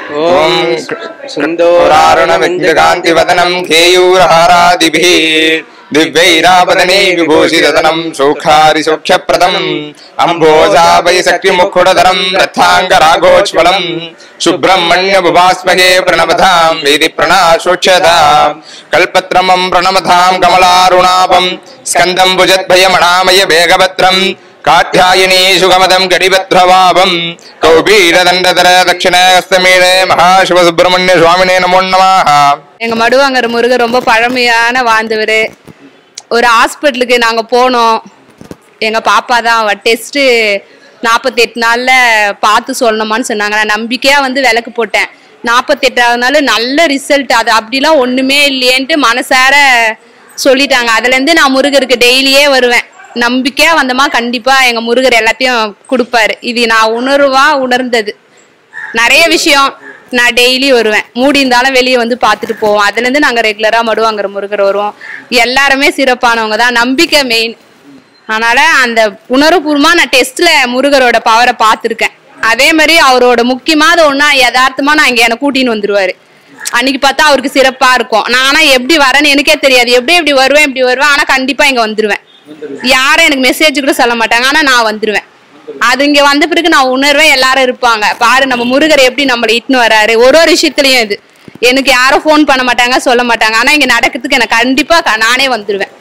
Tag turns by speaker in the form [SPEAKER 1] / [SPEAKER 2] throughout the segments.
[SPEAKER 1] ॐ सिन्दूरारुणविन्दकान्तिवदनं केयूरहारादिभिः दिव्यैरापदने विभूषितदनं सौखारिसौख्यप्रदम् अम्भोजाभयशक्तिमुखुडधरं रथाङ्गराघोज्ज्वलम् सुब्रह्मण्यबुभास्महे प्रणमधां वेदि प्रणाशोच्यताम् कल्पत्रमं प्रणमधां कमलारुणाभम् स्कन्दं भुजद्भयमणामय वेगभद्रम् कात्यायनी सुगमदं गडिभद्रवाभम् कौबीरदण्डधर दक्षिणहस्तमीळे महाशिवसुब्रह्मण्य स्वामिने नमो नमः
[SPEAKER 2] எங்க மடுவாங்கற முருகர் ரொம்ப பழமையான வாழ்ந்தவர் ஒரு ஹாஸ்பிட்டலுக்கு நாங்க போனோம் எங்க பாப்பா தான் அவ டெஸ்ட் நாற்பத்தெட்டு நாள்ல பார்த்து சொல்லணுமான்னு சொன்னாங்க நான் நம்பிக்கையா வந்து விளக்கு போட்டேன் நாற்பத்தெட்டாவது நாள் நல்ல ரிசல்ட் அது அப்படிலாம் ஒண்ணுமே இல்லையேன்ட்டு மனசார சொல்லிட்டாங்க அதுல இருந்து நான் முருகருக்கு டெய்லியே வருவேன் நம்பிக்கையா வந்தோமா கண்டிப்பா எங்க முருகர் எல்லாத்தையும் கொடுப்பாரு இது நான் உணர்வா உணர்ந்தது நிறைய விஷயம் நான் டெய்லி வருவேன் மூடி இருந்தாலும் வெளியே வந்து பார்த்துட்டு போவோம் அதுல இருந்து நாங்க ரெகுலரா மடுவாங்கிற முருகர் வருவோம் எல்லாருமே சிறப்பானவங்க தான் நம்பிக்கை மெயின் அதனால அந்த உணர்வுபூர்வமா நான் டெஸ்ட்ல முருகரோட பவரை பார்த்துருக்கேன் அதே மாதிரி அவரோட முக்கியமானது ஒண்ணா யதார்த்தமா நான் இங்க என்னை கூட்டின்னு வந்துருவாரு அன்னைக்கு பார்த்தா அவருக்கு சிறப்பா இருக்கும் நான் ஆனா எப்படி வரேன்னு எனக்கே தெரியாது எப்படி எப்படி வருவேன் இப்படி வருவேன் ஆனா கண்டிப்பா இங்க வந்துருவேன் யாரும் எனக்கு மெசேஜ் கூட சொல்ல மாட்டாங்க ஆனா நான் வந்துருவேன் அது இங்க வந்த பிறகு நான் உணர்வேன் எல்லாரும் இருப்பாங்க பாரு நம்ம முருகர் எப்படி நம்மளை இட்டுன்னு வராரு ஒரு ஒரு விஷயத்துலயும் இது எனக்கு யாரும் ஃபோன் பண்ண மாட்டாங்க சொல்ல மாட்டாங்க ஆனா இங்க நடக்கிறதுக்கு எனக்கு கண்டிப்பா க- நானே வந்துருவேன்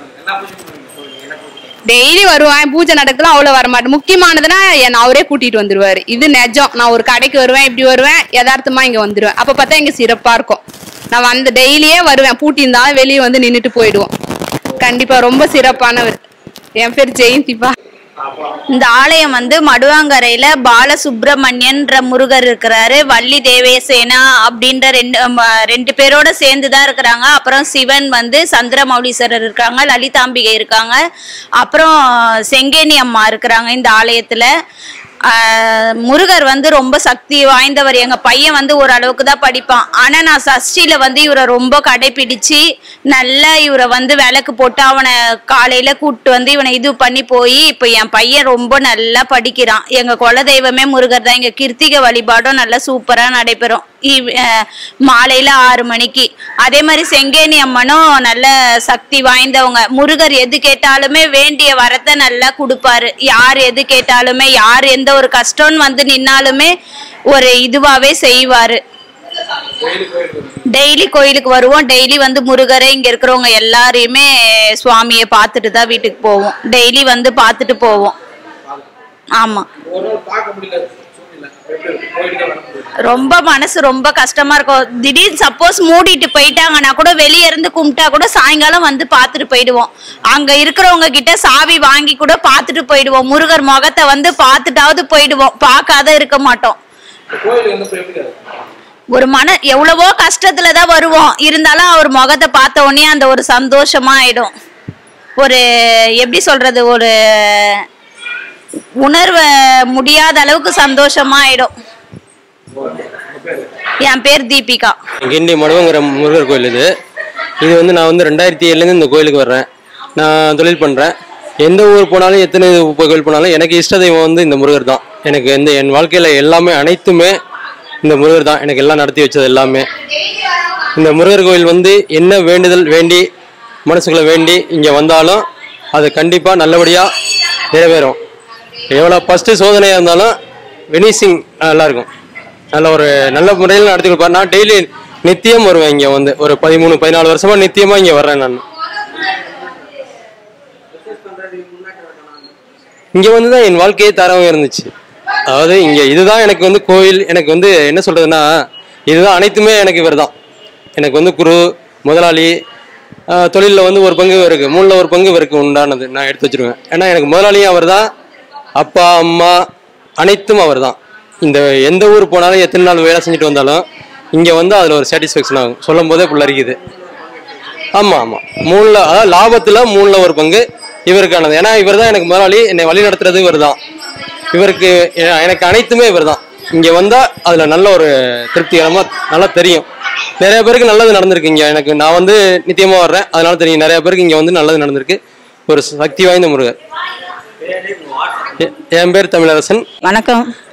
[SPEAKER 2] டெய்லி வருவேன் பூஜை நடக்கலாம் அவ்வளவு வர மாட்டேன் முக்கியமானதுன்னா என்ன அவரே கூட்டிட்டு வந்துருவாரு இது நிஜம் நான் ஒரு கடைக்கு வருவேன் இப்படி வருவேன் யதார்த்தமா இங்க வந்துருவேன் அப்ப பார்த்தா இங்க சிறப்பா இருக்கும் நான் வந்து டெய்லியே வருவேன் பூட்டி இருந்தாலும் வெளியே வந்து நின்னுட்டு போயிடுவோம் கண்டிப்பா ரொம்ப சிறப்பானவர் என் பேர் ஜெயந்திப்பா
[SPEAKER 3] இந்த ஆலயம் வந்து மடுவாங்கரையில பாலசுப்ரமணியன்ற முருகர் இருக்கிறாரு வள்ளி தேவேசேனா அப்படின்ற ரெண்டு ம, ரெண்டு பேரோட சேர்ந்து தான் இருக்கிறாங்க அப்புறம் சிவன் வந்து சந்திரமௌலீஸ்வரர் இருக்காங்க லலிதாம்பிகை இருக்காங்க அப்புறம் செங்கேனி அம்மா இருக்கிறாங்க இந்த ஆலயத்துல ஆஹ், முருகர் வந்து ரொம்ப சக்தி வாய்ந்தவர் எங்க பையன் வந்து ஓரளவுக்கு தான் படிப்பான் ஆனா நான் சஷ்டியில வந்து இவரை ரொம்ப கடைபிடிச்சு நல்லா இவரை வந்து விளக்கு போட்டு அவனை காலையில கூப்பிட்டு வந்து இவனை இது பண்ணி போய் இப்ப என் பையன் ரொம்ப நல்லா படிக்கிறான் எங்க குலதெய்வமே முருகர் தான் எங்க கிருத்திகை வழிபாடும் நல்லா சூப்பரா நடைபெறும் ஈவ்- அஹ், மாலையில ஆறு மணிக்கு அதே மாதிரி செங்கேனி அம்மனும் நல்ல சக்தி வாய்ந்தவங்க முருகர் எது கேட்டாலுமே வேண்டிய வரத்தை நல்லா கொடுப்பாரு யார் எது கேட்டாலுமே யார் எந்த ஒரு கஷ்டம்னு வந்து நின்னாலுமே ஒரு இதுவாவே செய்வாரு டெய்லி கோயிலுக்கு வருவோம் டெய்லி வந்து முருகரை இங்க இருக்கிறவங்க எல்லாரையுமே சுவாமியை பார்த்துட்டு தான் வீட்டுக்கு போவோம் டெய்லி வந்து பார்த்துட்டு போவோம் ஆமா ரொம்ப மனசு ரொம்ப கஷ்டமா இருக்கும் திடீர்னு சப்போஸ் மூடிட்டு போயிட்டாங்கன்னா கூட வெளிய இருந்து கும்பிட்டா கூட சாயங்காலம் வந்து பார்த்துட்டு போயிடுவோம் அங்க இருக்கிறவங்க கிட்ட சாவி வாங்கி கூட பார்த்துட்டு போயிடுவோம் முருகர் முகத்தை வந்து பார்த்துட்டாவது போயிடுவோம் பார்க்காத இருக்க மாட்டோம் ஒரு மன எவ்வளவோ கஷ்டத்துல தான் வருவோம் இருந்தாலும் அவர் முகத்தை பார்த்த உடனே அந்த ஒரு சந்தோஷமா ஆயிடும் ஒரு எப்படி சொல்றது ஒரு உணர்வ முடியாத அளவுக்கு சந்தோஷமா ஆயிடும் என் பேர் தீபிகா
[SPEAKER 4] கிண்டி மடுவங்கிற முருகர் கோயில் இது இது வந்து நான் வந்து ரெண்டாயிரத்தி ஏழுலேருந்து இந்த கோயிலுக்கு வர்றேன் நான் தொழில் பண்ணுறேன் எந்த ஊர் போனாலும் எத்தனை கோயில் போனாலும் எனக்கு இஷ்ட தெய்வம் வந்து இந்த முருகர் தான் எனக்கு எந்த என் வாழ்க்கையில் எல்லாமே அனைத்துமே இந்த முருகர் தான் எனக்கு எல்லாம் நடத்தி வச்சது எல்லாமே இந்த முருகர் கோயில் வந்து என்ன வேண்டுதல் வேண்டி மனசுக்குள்ள வேண்டி இங்கே வந்தாலும் அது கண்டிப்பாக நல்லபடியாக நிறைவேறும் எவ்வளோ ஃபஸ்ட்டு சோதனையாக இருந்தாலும் வெனிசிங் நல்லா இருக்கும் நல்ல ஒரு நல்ல முறையில் நடத்தி கொடுப்பார் நான் டெய்லி நித்தியம் வருவேன் இங்கே வந்து ஒரு பதிமூணு பதினாலு வருஷமா நித்தியமாக இங்கே வர்றேன் நான் இங்கே வந்து தான் என் வாழ்க்கையே தரவும் இருந்துச்சு அதாவது இங்கே இதுதான் எனக்கு வந்து கோயில் எனக்கு வந்து என்ன சொல்றதுன்னா இதுதான் அனைத்துமே எனக்கு இவர் தான் எனக்கு வந்து குரு முதலாளி தொழிலில் வந்து ஒரு பங்கு இருக்கு மூணில் ஒரு பங்கு இவருக்கு உண்டானது நான் எடுத்து வச்சிருவேன் ஏன்னா எனக்கு முதலாளியும் அவர் தான் அப்பா அம்மா அனைத்தும் அவர் தான் இந்த எந்த ஊர் போனாலும் எத்தனை நாள் வேலை செஞ்சுட்டு வந்தாலும் இங்கே வந்து அதில் ஒரு சாட்டிஸ்ஃபேக்ஷன் ஆகும் சொல்லும் போதே புள்ளரிக்குது ஆமாம் ஆமாம் மூணில் அதாவது லாபத்தில் மூணில் ஒரு பங்கு இவருக்கானது ஏன்னா இவர் தான் எனக்கு முதலாளி என்னை வழி நடத்துறது இவர் தான் இவருக்கு எ- எனக்கு அனைத்துமே இவர் தான் இங்கே வந்தால் அதில் நல்ல ஒரு திருப்திகரமாக நல்லா தெரியும் நிறைய பேருக்கு நல்லது நடந்திருக்கு இங்கே எனக்கு நான் வந்து நித்தியமாக வர்றேன் அதனால தெரியும் நிறைய பேருக்கு இங்கே வந்து நல்லது நடந்திருக்கு ஒரு சக்தி வாய்ந்த முருகர் எ- என் பேர் தமிழரசன்
[SPEAKER 5] வணக்கம்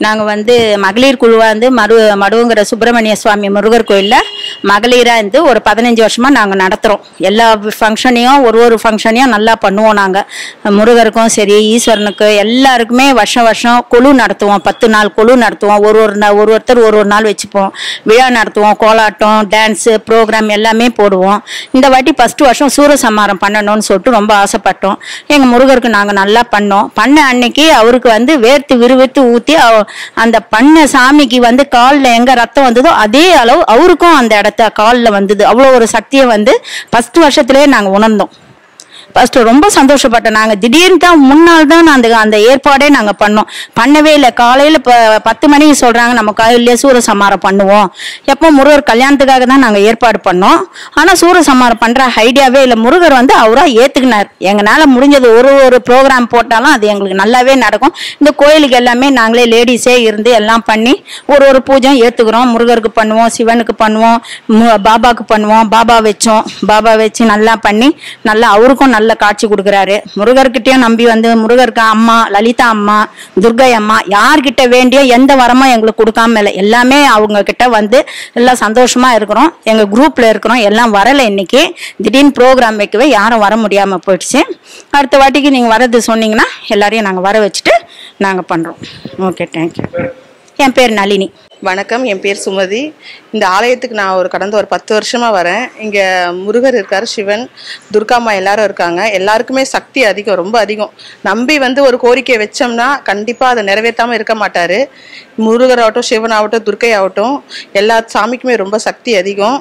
[SPEAKER 5] நாங்கள் வந்து மகளிர் குழுவாக இருந்து மடு மடுவுங்கிற சுப்பிரமணிய சுவாமி முருகர் கோயிலில் மகளிராக இருந்து ஒரு பதினஞ்சு வருஷமாக நாங்கள் நடத்துகிறோம் எல்லா ஃபங்க்ஷனையும் ஒரு ஒரு ஃபங்க்ஷனையும் நல்லா பண்ணுவோம் நாங்கள் முருகருக்கும் சரி ஈஸ்வரனுக்கு எல்லாருக்குமே வருஷம் வருஷம் குழு நடத்துவோம் பத்து நாள் குழு நடத்துவோம் ஒரு ஒரு நா- ஒரு ஒருத்தர் ஒரு ஒரு நாள் வச்சுப்போம் விழா நடத்துவோம் கோலாட்டம் டான்ஸு ப்ரோக்ராம் எல்லாமே போடுவோம் இந்த வாட்டி ஃபஸ்ட்டு வருஷம் சூரசம்மாரம் பண்ணணும்னு சொல்லிட்டு ரொம்ப ஆசைப்பட்டோம் எங்கள் முருகருக்கு நாங்கள் நல்லா பண்ணோம் பண்ண அன்னைக்கு அவருக்கு வந்து வேர்த்து விறுவிறுத்து ஊற்றி அந்த பண்ண சாமிக்கு வந்து காலில் எங்கே ரத்தம் வந்ததோ அதே அளவு அவருக்கும் அந்த இடத்த காலில் வந்தது அவ்வளோ ஒரு சக்தியை வந்து ஃபஸ்ட்டு வருஷத்துலேயே நாங்கள் உணர்ந்தோம் ஃபர்ஸ்ட் ரொம்ப சந்தோஷப்பட்டேன் நாங்கள் திடீர்னு தான் முன்னாள் தான் அந்த அந்த ஏற்பாடே நாங்கள் பண்ணோம் பண்ணவே இல்லை காலையில் இப்போ பத்து மணிக்கு சொல்கிறாங்க நம்ம கோயிலே சூரசம்மாரம் பண்ணுவோம் எப்போ முருகர் கல்யாணத்துக்காக தான் நாங்கள் ஏற்பாடு பண்ணோம் ஆனால் சூரசம்மாரம் பண்ணுற ஐடியாவே இல்லை முருகர் வந்து அவராக ஏற்றுக்கினார் எங்களால் முடிஞ்சது ஒரு ஒரு ப்ரோக்ராம் போட்டாலும் அது எங்களுக்கு நல்லாவே நடக்கும் இந்த கோயிலுக்கு எல்லாமே நாங்களே லேடிஸே இருந்து எல்லாம் பண்ணி ஒரு ஒரு பூஜை ஏற்றுக்கிறோம் முருகருக்கு பண்ணுவோம் சிவனுக்கு பண்ணுவோம் மு- பாபாவுக்கு பண்ணுவோம் பாபா வச்சோம் பாபா வச்சு நல்லா பண்ணி நல்லா அவருக்கும் நல்ல காட்சி கொடுக்குறாரு முருகர்கிட்டயும் நம்பி வந்து முருகருக்கு அம்மா லலிதா அம்மா துர்கை அம்மா யார்கிட்ட வேண்டிய எந்த வரமும் எங்களுக்கு கொடுக்காம இல்லை எல்லாமே அவங்க கிட்ட வந்து எல்லாம் சந்தோஷமா இருக்கிறோம் எங்க குரூப்ல இருக்கிறோம் எல்லாம் வரல இன்னைக்கு திடீர்னு ப்ரோக்ராம் வைக்கவே யாரும் வர முடியாம போயிடுச்சு அடுத்த வாட்டிக்கு நீங்க வரது சொன்னீங்கன்னா எல்லாரையும் நாங்க வர வச்சுட்டு நாங்க பண்றோம் ஓகே தேங்க்யூ என் பேர் நளினி
[SPEAKER 6] வணக்கம் என் பேர் சுமதி இந்த ஆலயத்துக்கு நான் ஒரு கடந்த ஒரு பத்து வருஷமா வரேன் இங்க முருகர் இருக்காரு சிவன் துர்காம்மா எல்லாரும் இருக்காங்க எல்லாருக்குமே சக்தி அதிகம் ரொம்ப அதிகம் நம்பி வந்து ஒரு கோரிக்கை வச்சோம்னா கண்டிப்பா அதை நிறைவேற்றாம இருக்க மாட்டாரு முருகர் ஆகட்டும் சிவன் ஆகட்டும் துர்க்கை ஆகட்டும் எல்லா சாமிக்குமே ரொம்ப சக்தி அதிகம்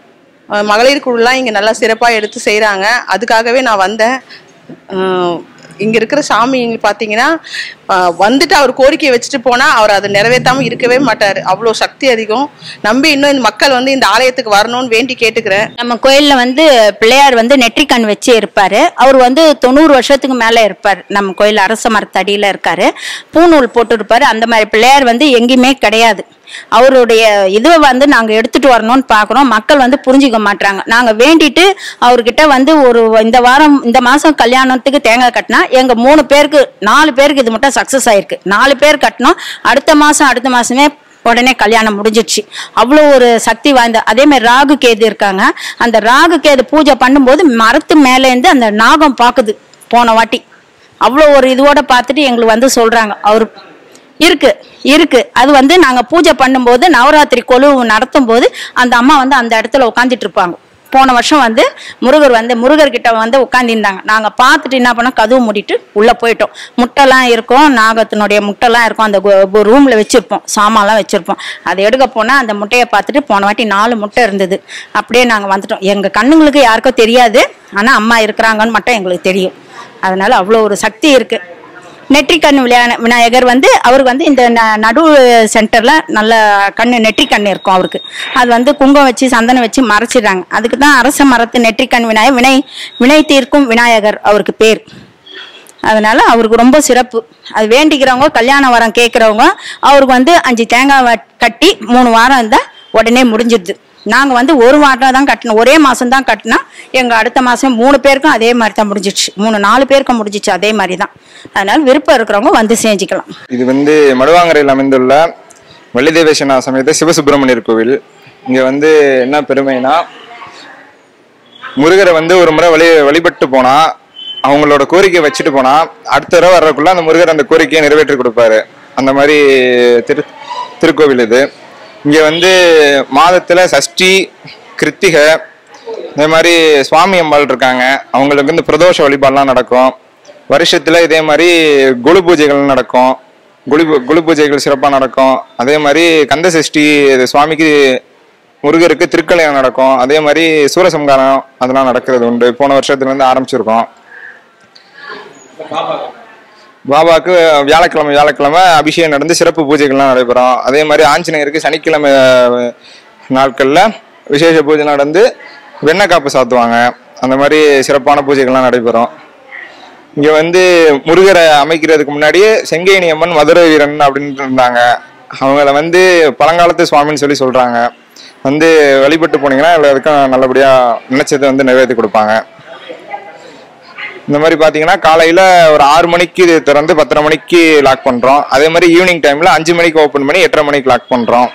[SPEAKER 6] அஹ் மகளிர் குழுலாம் இங்க நல்லா சிறப்பா எடுத்து செய்றாங்க அதுக்காகவே நான் வந்தேன் அஹ் இங்க இருக்கிற சாமி இங்க பாத்தீங்கன்னா அஹ் வந்துட்டு அவர் கோரிக்கையை வச்சுட்டு போனா அவர் அதை நிறைவேற்றாம இருக்கவே மாட்டாரு அவ்வளோ சக்தி அதிகம் நம்பி இன்னும் இந்த மக்கள் வந்து இந்த ஆலயத்துக்கு வரணும்னு வேண்டி கேட்டுக்கிறேன்
[SPEAKER 5] நம்ம கோயில்ல வந்து பிள்ளையார் வந்து நெற்றிக்கண் வச்சு இருப்பாரு அவர் வந்து தொண்ணூறு வருஷத்துக்கு மேல இருப்பார் நம்ம கோயில் அரச மரத்தடியில இருக்காரு பூநூல் போட்டு இருப்பாரு அந்த மாதிரி பிள்ளையார் வந்து எங்கேயுமே கிடையாது அவருடைய இதுவை வந்து நாங்க எடுத்துட்டு வரணும்னு பாக்குறோம் மக்கள் வந்து புரிஞ்சுக்க மாட்டாங்க நாங்க வேண்டிட்டு அவர்கிட்ட வந்து ஒரு இந்த வாரம் இந்த மாசம் கல்யாணத்துக்கு தேங்காய் கட்டினா எங்க மூணு பேருக்கு நாலு பேருக்கு இது மட்டும் சக்சஸ் ஆயிருக்கு நாலு பேர் கட்டினோம் அடுத்த மாசம் அடுத்த மாசமே உடனே கல்யாணம் முடிஞ்சிடுச்சு அவ்வளோ ஒரு சக்தி வாய்ந்த அதே மாதிரி ராகு கேது இருக்காங்க அந்த ராகு கேது பூஜை பண்ணும்போது மரத்து மேலேருந்து அந்த நாகம் பாக்குது போன வாட்டி அவ்வளோ ஒரு இதுவோட பார்த்துட்டு எங்களுக்கு வந்து சொல்றாங்க அவர் இருக்கு இருக்கு அது வந்து நாங்க பூஜை பண்ணும்போது நவராத்திரி கொலு நடத்தும் போது அந்த அம்மா வந்து அந்த இடத்துல உட்காந்துட்டு இருப்பாங்க போன வருஷம் வந்து முருகர் வந்து முருகர் கிட்ட வந்து உட்காந்துருந்தாங்க நாங்க பார்த்துட்டு என்ன பண்ணோம் கதவு மூடிட்டு உள்ள போயிட்டோம் முட்டைலாம் இருக்கும் நாகத்தினுடைய முட்டைலாம் இருக்கும் அந்த ரூம்ல வச்சிருப்போம் சாமான்லாம் வச்சிருப்போம் அதை எடுக்க போனா அந்த முட்டையை பார்த்துட்டு போன வாட்டி நாலு முட்டை இருந்தது அப்படியே நாங்க வந்துட்டோம் எங்க கண்ணுங்களுக்கு யாருக்கும் தெரியாது ஆனா அம்மா இருக்கிறாங்கன்னு மட்டும் எங்களுக்கு தெரியும் அதனால அவ்வளோ ஒரு சக்தி இருக்கு நெற்றிக்கண் விளையா- விநாயகர் வந்து அவர் வந்து இந்த ந- நடு சென்டர்ல நல்ல கண்ணு நெற்றிக்கண் இருக்கும் அவருக்கு அது வந்து குங்குமம் வச்சு சந்தனம் வச்சு மறைச்சிடுறாங்க அதுக்கு தான் அரச மரத்து நெற்றிக்கண் விநாயகர் வினை வினை தீர்க்கும் விநாயகர் அவருக்கு பேர் அதனால அவருக்கு ரொம்ப சிறப்பு அது வேண்டிக்கிறவங்க கல்யாண வரம் கேட்குறவங்க அவருக்கு வந்து அஞ்சு தேங்காய் வ- கட்டி மூணு வாரம் இருந்தால் உடனே முடிஞ்சிடுது நாங்கள் வந்து ஒரு வாரம் தான் கட்டினோம் ஒரே மாதம் தான் கட்டினா எங்கள் அடுத்த மாதம் மூணு பேருக்கும் அதே மாதிரி தான் முடிஞ்சிடுச்சு மூணு நாலு பேருக்கும் முடிஞ்சிச்சு அதே மாதிரி தான் அதனால விருப்பம் இருக்கிறவங்க வந்து செஞ்சுக்கலாம்
[SPEAKER 1] இது வந்து மடுவாங்கரையில் அமைந்துள்ள வள்ளிதேவேசனா சமேத சிவசுப்பிரமணியர் கோவில் இங்க வந்து என்ன பெருமைனா முருகரை வந்து ஒரு முறை வழி வழிபட்டு போனா அவங்களோட கோரிக்கை வச்சுட்டு போனா அடுத்த தடவை வர்றதுக்குள்ள அந்த முருகர் அந்த கோரிக்கையை நிறைவேற்றி கொடுப்பாரு அந்த மாதிரி திரு திருக்கோவில் இது இங்க வந்து மாதத்துல சஷ்டி கிருத்திகை இதே மாதிரி சுவாமி அம்பாள் இருக்காங்க அவங்களுக்கு வந்து பிரதோஷ வழிபாடுலாம் நடக்கும் வருஷத்துல இதே மாதிரி குரு பூஜைகள் நடக்கும் குரு பூ- குரு பூஜைகள் சிறப்பாக நடக்கும் அதே மாதிரி கந்த சஷ்டி இது சுவாமிக்கு முருகருக்கு திருக்கல்யாணம் நடக்கும் அதே மாதிரி சூரசம்காரம் அதெல்லாம் நடக்கிறது உண்டு போன வருஷத்துல இருந்து ஆரம்பிச்சிருக்கோம் பாபாவுக்கு வியாழக்கிழமை வியாழக்கிழமை அபிஷேகம் நடந்து சிறப்பு பூஜைகள்லாம் நடைபெறும் அதே மாதிரி ஆஞ்சநேயருக்கு சனிக்கிழமை அஹ், நாட்கள்ல விசேஷ பூஜை நடந்து வெண்ணெய் காப்பு சாத்துவாங்க அந்த மாதிரி சிறப்பான பூஜைகள்லாம் நடைபெறும் இங்க வந்து முருகரை அமைக்கிறதுக்கு முன்னாடியே செங்கேணி அம்மன் மதுரை வீரன் அப்படின்னு இருந்தாங்க அவங்கள வந்து பழங்காலத்து சுவாமின்னு சொல்லி சொல்றாங்க வந்து வழிபட்டு போனீங்கன்னா எல்லாருக்கும் நல்லபடியா நினைச்சதை வந்து நிறைவேற்றி கொடுப்பாங்க இந்த மாதிரி பார்த்தீங்கன்னா காலையில் ஒரு ஆறு மணிக்கு இது திறந்து பத்தரை மணிக்கு லாக் பண்ணுறோம் அதே மாதிரி ஈவினிங் டைமில் அஞ்சு மணிக்கு ஓப்பன் பண்ணி எட்டரை மணிக்கு லாக் பண்ணுறோம்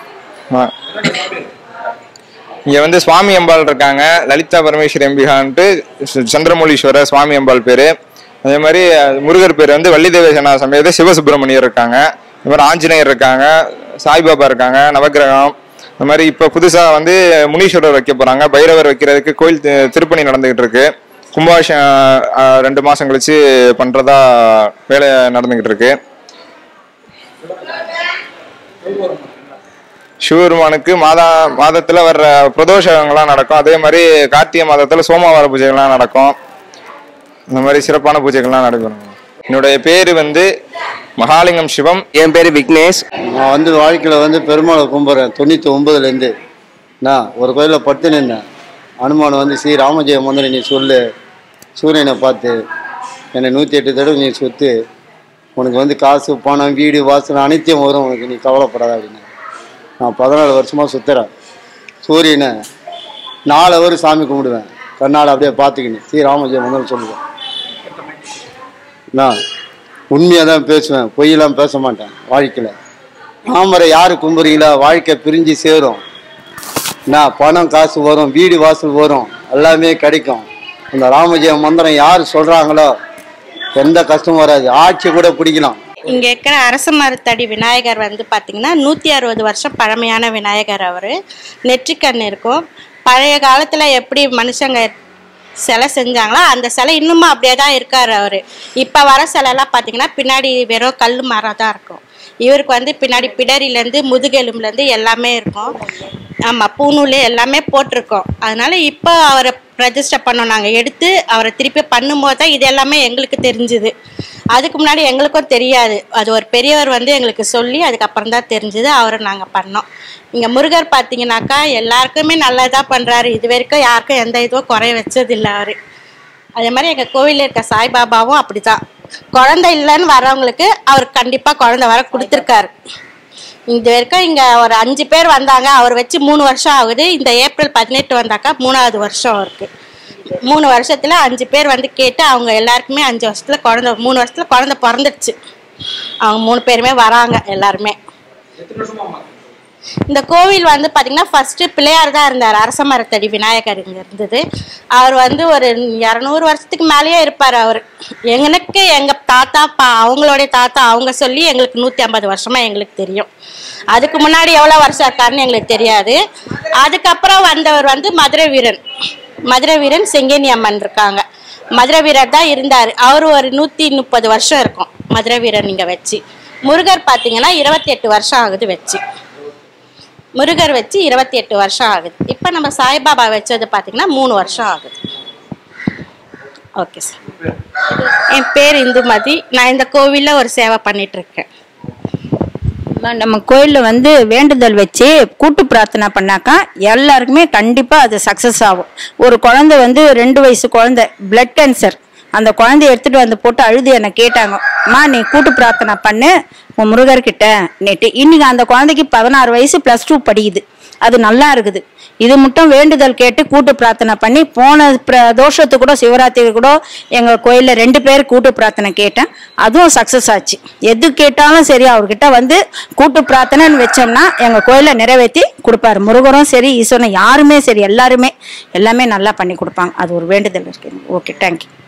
[SPEAKER 1] இங்கே வந்து சுவாமி அம்பாள் இருக்காங்க லலிதா பரமேஸ்வரி அம்பிகான்ட்டு ச- சந்திரமௌலீஸ்வரர் சுவாமி அம்பாள் பேர் அதே மாதிரி அஹ், முருகர் பேர் வந்து வள்ளி தேவசேனா சமேத சிவசுப்பிரமணியர் இருக்காங்க இந்த மாதிரி ஆஞ்சநேயர் இருக்காங்க சாய்பாபா இருக்காங்க நவக்கிரகம் இந்த மாதிரி இப்போ புதுசாக வந்து முனீஸ்வரர் வைக்க போகிறாங்க பைரவர் வைக்கிறதுக்கு கோயில் தி- திருப்பணி நடந்துகிட்டு இருக்கு கும்பாபிஷேகம் அஹ், ரெண்டு மாதம் கழிச்சு பண்ணுறதா வேலை நடந்துகிட்டு இருக்கு சிவபெருமானுக்கு மாதா மாதத்துல வர்ற பிரதோஷங்கள்லாம் நடக்கும் அதே மாதிரி கார்த்திகை மாதத்துல சோமவார பூஜைகள்லாம் நடக்கும் இந்த மாதிரி சிறப்பான பூஜைகள்லாம் நடக்கும் என்னுடைய பேரு வந்து மகாலிங்கம் சிவம்
[SPEAKER 7] என் பேர் விக்னேஷ்
[SPEAKER 8] நான் வந்து வாழ்க்கையில் வந்து பெருமாளை கும்பிட்றேன் தொண்ணூற்றி ஒம்பதுலேருந்து நான் ஒரு கோயிலில் படுத்து நின்றேன் அனுமான் வந்து ஸ்ரீ ராமஜெயம் வந்து நீ சொல்லு சூரியனை பார்த்து என்னை நூற்றி எட்டு தடவை நீ சொத்து உனக்கு வந்து காசு பணம் வீடு வாசல் அனைத்தையும் வரும் உனக்கு நீ கவலைப்படாத அப்படின்னு நான் பதினாலு வருஷமாக சுற்றுறேன் சூரியனை நாலு அவர் சாமி கும்பிடுவேன் கண்ணால் அப்படியே பார்த்துக்கின்னு ஸ்ரீ ராமஜெயம் வந்து சொல்லுவேன் நான் உண்மையாக தான் பேசுவேன் பொய்யெல்லாம் பேச மாட்டேன் வாழ்க்கையில் தாமரை யார் கும்புறீங்களா வாழ்க்கை பிரிஞ்சு சேரும் நான் பணம் காசு வரும் வீடு வாசல் வரும் எல்லாமே கிடைக்கும் இந்த ராமஜெயம் மந்திரம் யார் சொல்கிறாங்களோ எந்த கஷ்டமும் வராது ஆட்சி கூட பிடிக்கலாம்
[SPEAKER 9] இங்க இருக்கிற அரச மரத்தடி விநாயகர் வந்து பாத்தீங்கன்னா நூத்தி அறுபது வருஷம் பழமையான விநாயகர் அவரு நெற்றிக்கண் இருக்கும் பழைய காலத்துல எப்படி மனுஷங்க சிலை செஞ்சாங்களோ அந்த சிலை இன்னுமும் அப்படியே தான் இருக்காரு அவரு இப்ப வர சிலைலாம் பாத்தீங்கன்னா பின்னாடி வெறும் கல் மரம் தான் இருக்கும் இவருக்கு வந்து பின்னாடி பிடரிலேருந்து முதுகெலும்புலேருந்து எல்லாமே இருக்கும் ஆமாம் பூநூல் எல்லாமே போட்டிருக்கோம் அதனால இப்போ அவரை ரெஜிஸ்டர் பண்ணோம் நாங்கள் எடுத்து அவரை திருப்பி பண்ணும்போது தான் இது எல்லாமே எங்களுக்கு தெரிஞ்சுது அதுக்கு முன்னாடி எங்களுக்கும் தெரியாது அது ஒரு பெரியவர் வந்து எங்களுக்கு சொல்லி அதுக்கப்புறம் தான் தெரிஞ்சுது அவரை நாங்கள் பண்ணோம் இங்கே முருகர் பார்த்தீங்கன்னாக்கா எல்லாருக்குமே நல்லதா பண்ணுறாரு இது வரைக்கும் யாருக்கும் எந்த இதுவும் குறைய வச்சதில்லை அவர் அதே மாதிரி எங்கள் கோவிலில் இருக்க சாய்பாபாவும் அப்படிதான் குழந்தை இல்லைன்னு வரவங்களுக்கு அவர் கண்டிப்பாக குழந்தை வர கொடுத்துருக்காரு இது வரைக்கும் இங்கே ஒரு அஞ்சு பேர் வந்தாங்க அவர் வச்சு மூணு வருஷம் ஆகுது இந்த ஏப்ரல் பதினெட்டு வந்தாக்கா மூணாவது வருஷம் அவருக்கு மூணு வருஷத்துல அஞ்சு பேர் வந்து கேட்டு அவங்க எல்லாருக்குமே அஞ்சு வருஷத்துல குழந்தை மூணு வருஷத்துல குழந்தை பிறந்துடுச்சு அவங்க மூணு பேருமே வராங்க எல்லாருமே இந்த கோவில் வந்து பார்த்தீங்கன்னா ஃபர்ஸ்ட் பிள்ளையார் தான் இருந்தார் அரச மரத்தடி விநாயகர் இங்கே இருந்தது அவர் வந்து ஒரு இரநூறு வருஷத்துக்கு மேலேயே இருப்பார் அவர் எங்களுக்கு எங்கள் தாத்தா பா அவங்களுடைய தாத்தா அவங்க சொல்லி எங்களுக்கு நூற்றி ஐம்பது வருஷமா எங்களுக்கு தெரியும் அதுக்கு முன்னாடி எவ்வளோ வருஷம் இருக்காருன்னு எங்களுக்கு தெரியாது அதுக்கப்புறம் வந்தவர் வந்து மதுரை வீரன் மதுரை வீரன் செங்கேனி அம்மன் இருக்காங்க மதுரை வீரர் தான் இருந்தார் அவர் ஒரு நூற்றி முப்பது வருஷம் இருக்கும் மதுரை வீரன் இங்கே வச்சு முருகர் பார்த்தீங்கன்னா இருபத்தி எட்டு வருஷம் ஆகுது வச்சு முருகர் வச்சு இருபத்தி எட்டு வருஷம் ஆகுது இப்போ நம்ம சாய்பாபா வச்சது பார்த்தீங்கன்னா மூணு வருஷம் ஆகுது ஓகே சார் என் பேர் இந்துமதி நான் இந்த கோவிலில் ஒரு சேவை பண்ணிட்டு இருக்கேன்
[SPEAKER 5] அம்மா, நம்ம கோயிலில் வந்து வேண்டுதல் வச்சு கூட்டு பிரார்த்தனை பண்ணாக்கா எல்லாருக்குமே கண்டிப்பாக அது சக்ஸஸ் ஆகும் ஒரு குழந்தை வந்து ரெண்டு வயசு குழந்தை பிளட் கேன்சர் அந்த குழந்தைய எடுத்துட்டு வந்து போட்டு அழுது என்னை கேட்டாங்க அம்மா நீ கூட்டு பிரார்த்தனை பண்ணு உன் முருகர்கிட்ட நேற்று இன்னைக்கு அந்த குழந்தைக்கு பதினாறு வயசு ப்ளஸ் டூ படிக்குது அது நல்லா இருக்குது இது மட்டும் வேண்டுதல் கேட்டு கூட்டு பிரார்த்தனை பண்ணி போன பிர- தோஷத்துக்கு கூட சிவராத்திரி கூட எங்கள் கோயிலில் ரெண்டு பேர் கூட்டு பிரார்த்தனை கேட்டேன் அதுவும் சக்ஸஸ் ஆச்சு எது கேட்டாலும் சரி அவர்கிட்ட வந்து கூட்டு பிரார்த்தனைன்னு வச்சோம்னா எங்கள் கோயிலில் நிறைவேற்றி கொடுப்பாரு முருகரும் சரி ஈஸ்வரன் யாருமே சரி எல்லாருமே எல்லாமே நல்லா பண்ணி கொடுப்பாங்க அது ஒரு வேண்டுதல் இருக்கு ஓகே தேங்க்யூ